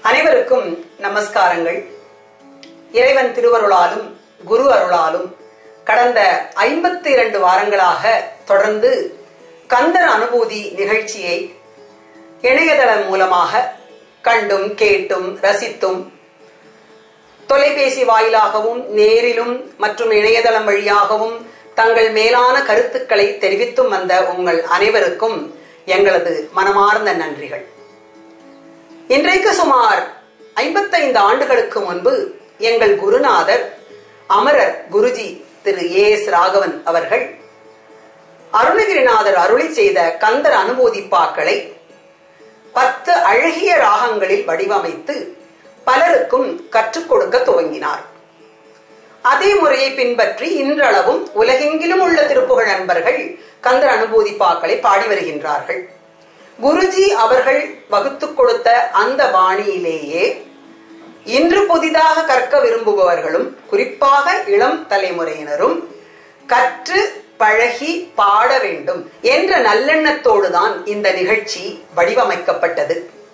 அனைவருக்கும் நமஸ்காரங்கள் இறைவன் திருவருளாலும் குரு அருளாலும் கடந்த ஐம்பத்தி இரண்டு வாரங்களாக தொடர்ந்து கந்தர் அனுபூதி நிகழ்ச்சியை இணையதளம் மூலமாக கண்டும் கேட்டும் ரசித்தும் தொலைபேசி வாயிலாகவும் நேரிலும் மற்றும் இணையதளம் வழியாகவும் தங்கள் மேலான கருத்துக்களை தெரிவித்தும் வந்த உங்கள் அனைவருக்கும் எங்களது மனமார்ந்த நன்றிகள் இன்றைக்கு சுமார் ஐம்பத்தைந்து ஆண்டுகளுக்கு முன்பு எங்கள் குருநாதர் அமரர் குருஜி திரு ஏ எஸ் ராகவன் அவர்கள் அருணகிரிநாதர் அருளி செய்த கந்தர் அனுபூதிப்பாக்களை பத்து அழகிய ராகங்களில் வடிவமைத்து பலருக்கும் கற்றுக் கொடுக்க துவங்கினார் அதே முறையை பின்பற்றி இன்றளவும் உலகெங்கிலும் உள்ள திருப்புகழ் நண்பர்கள் கந்தர் அனுபூதிப்பாக்களை பாடி வருகின்றார்கள் குருஜி அவர்கள் வகுத்து கொடுத்த அந்த பாணியிலேயே இன்று புதிதாக கற்க விரும்புபவர்களும் குறிப்பாக இளம் தலைமுறையினரும் கற்று பழகி பாட வேண்டும் என்ற நல்லெண்ணத்தோடு தான் இந்த நிகழ்ச்சி வடிவமைக்கப்பட்டது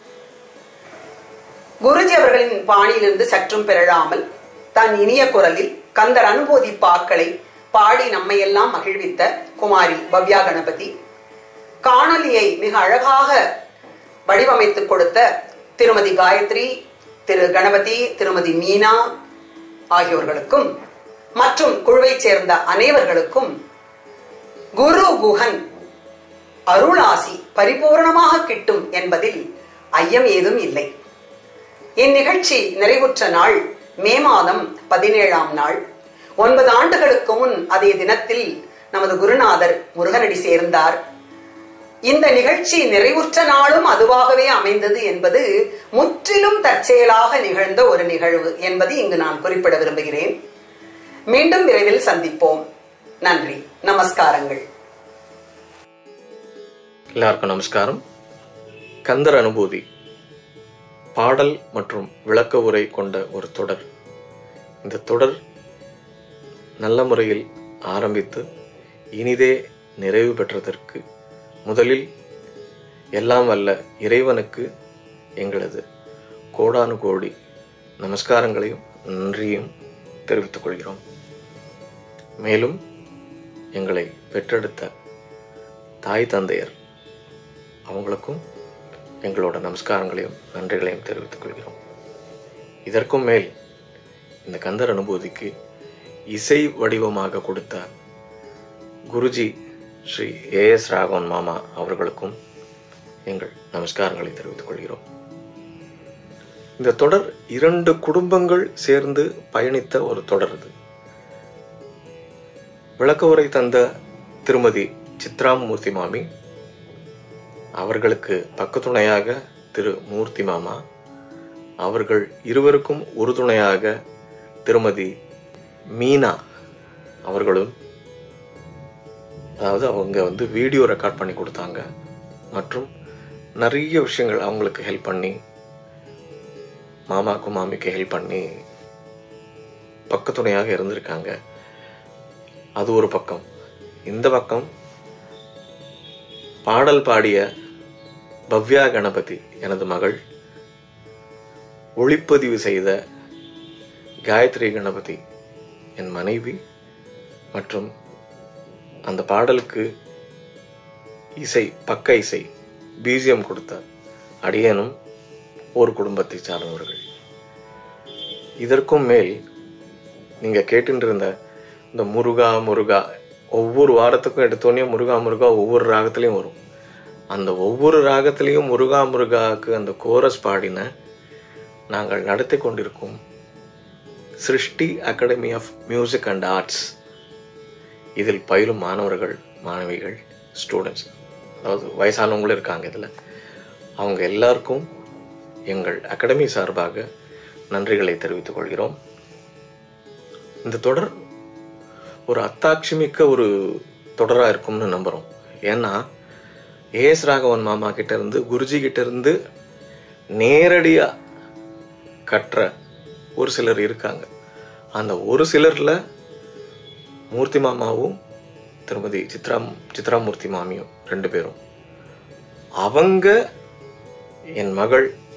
குருஜி அவர்களின் பாணியிலிருந்து சற்றும் பிறழாமல் தன் இனிய குரலில் கந்தர் அனுபூதி பாக்களை பாடி நம்மையெல்லாம் மகிழ்வித்த குமாரி பவ்யா கணபதி காணொலியை மிக அழகாக வடிவமைத்துக் கொடுத்த திருமதி காயத்ரி திரு கணபதி திருமதி மீனா ஆகியோர்களுக்கும் மற்றும் குழுவைச் சேர்ந்த அனைவர்களுக்கும் குரு குஹன் அருளாசி பரிபூர்ணமாக கிட்டும் என்பதில் ஐயம் ஏதும் இல்லை இந்நிகழ்ச்சி நிறைவுற்ற நாள் மே மாதம் பதினேழாம் நாள் ஒன்பது ஆண்டுகளுக்கு முன் அதே தினத்தில் நமது குருநாதர் முருகனடி சேர்ந்தார் இந்த நிகழ்ச்சி நிறைவுற்ற நாளும் அதுவாகவே அமைந்தது என்பது முற்றிலும் தற்செயலாக நிகழ்ந்த ஒரு நிகழ்வு என்பது இங்கு நான் குறிப்பிட விரும்புகிறேன் மீண்டும் விரைவில் சந்திப்போம் நன்றி நமஸ்காரங்கள் எல்லாருக்கும் நமஸ்காரம் கந்தர் அனுபூதி பாடல் மற்றும் விளக்க உரை கொண்ட ஒரு தொடர் இந்த தொடர் நல்ல முறையில் ஆரம்பித்து இனிதே நிறைவு பெற்றதற்கு முதலில் எல்லாம் வல்ல இறைவனுக்கு எங்களது கோடானு கோடி நமஸ்காரங்களையும் நன்றியும் தெரிவித்துக் கொள்கிறோம் மேலும் எங்களை பெற்றெடுத்த தாய் தந்தையர் அவங்களுக்கும் எங்களோட நமஸ்காரங்களையும் நன்றிகளையும் தெரிவித்துக் கொள்கிறோம் இதற்கும் மேல் இந்த கந்தர் அனுபூதிக்கு இசை வடிவமாக கொடுத்த குருஜி ஸ்ரீ ஏ எஸ் ராகவன் மாமா அவர்களுக்கும் எங்கள் நமஸ்காரங்களை தெரிவித்துக் கொள்கிறோம் இந்த தொடர் இரண்டு குடும்பங்கள் சேர்ந்து பயணித்த ஒரு தொடர் இது விளக்க உரை தந்த திருமதி சித்ராமூர்த்தி மாமி அவர்களுக்கு பக்கத்துணையாக திரு மூர்த்தி மாமா அவர்கள் இருவருக்கும் உறுதுணையாக திருமதி மீனா அவர்களும் அதாவது அவங்க வந்து வீடியோ ரெக்கார்ட் பண்ணி கொடுத்தாங்க மற்றும் நிறைய விஷயங்கள் அவங்களுக்கு ஹெல்ப் பண்ணி மாமாக்கும் மாமிக்கு ஹெல்ப் பண்ணி பக்கத்துணையாக இருந்திருக்காங்க அது ஒரு பக்கம் இந்த பக்கம் பாடல் பாடிய பவ்யா கணபதி எனது மகள் ஒளிப்பதிவு செய்த காயத்ரி கணபதி என் மனைவி மற்றும் அந்த பாடலுக்கு இசை பக்க இசை பிஜிஎம் கொடுத்த அடியனும் ஒரு குடும்பத்தை சார்ந்தவர்கள் இதற்கும் மேல் நீங்க கேட்டுருந்த இந்த முருகா முருகா ஒவ்வொரு வாரத்துக்கும் எடுத்தோடனே முருகா முருகா ஒவ்வொரு ராகத்திலையும் வரும் அந்த ஒவ்வொரு ராகத்திலையும் முருகா முருகாவுக்கு அந்த கோரஸ் பாடின நாங்கள் நடத்தி கொண்டிருக்கும் Srishti academy of music and arts இதில் பயிலும் மாணவர்கள் மாணவிகள் ஸ்டூடெண்ட்ஸ் அதாவது வயசானவங்களும் இருக்காங்க இதில் அவங்க எல்லாருக்கும் எங்கள் அகாடமி சார்பாக நன்றிகளை தெரிவித்துக் கொள்கிறோம் இந்த தொடர் ஒரு அத்தாட்சி மிக்க ஒரு தொடரா இருக்கும்னு நம்புறோம் ஏன்னா ஏஎஸ் ராகவன் மாமா கிட்ட இருந்து குருஜி கிட்ட இருந்து நேரடியா கற்ற ஒரு சிலர் இருக்காங்க அந்த ஒரு சிலர்ல மூர்த்தி மாமாவும் திருமதி சித்ரா சித்ராமூர்த்தி மாமியும் ரெண்டு பேரும் அவங்க என் மகள்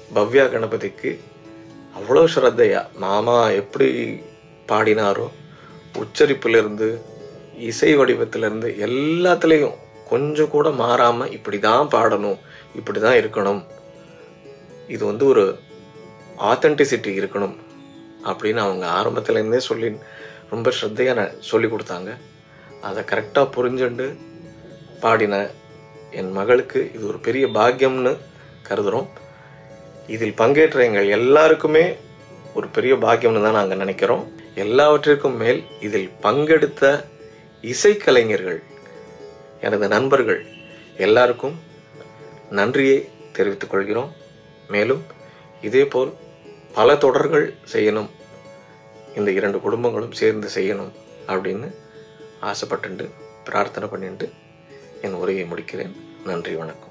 பவ்யா கணபதிக்கு அவ்வளோ ஸ்ரத்தையா மாமா எப்படி பாடினாரோ உச்சரிப்பிலிருந்து இசை வடிவத்திலிருந்து எல்லாத்துலேயும் கொஞ்சம் கூட மாறாம இப்படிதான் பாடணும் இப்படிதான் இருக்கணும் இது வந்து ஒரு ஆத்தென்டிசிட்டி இருக்கணும் அப்படின்னு அவங்க ஆரம்பத்துல இருந்தே சொல்லி ரொம்ப ஸ்ரத்தையா ந- சொல்லி கொடுத்தாங்க அதை கரெக்டாக புரிஞ்சுண்டு பாடின என் மகளுக்கு இது ஒரு பெரிய பாக்கியம்னு கருதுறோம் இதில் பங்கேற்ற எங்கள் எல்லாருக்குமே ஒரு பெரிய பாக்கியம்னு தான் நாங்கள் நினைக்கிறோம் எல்லாவற்றிற்கும் மேல் இதில் பங்கெடுத்த இசைக்கலைஞர்கள் எனது நண்பர்கள் எல்லாருக்கும் நன்றியை தெரிவித்துக் கொள்கிறோம் மேலும் இதேபோல் பல தொடர்கள் செய்யணும் இந்த இரண்டு குடும்பங்களும் சேர்ந்து செய்யணும் அப்படின்னு ஆசைப்பட்டுண்டு பிரார்த்தனை பண்ணிட்டு என் உரையை முடிக்கிறேன் நன்றி வணக்கம்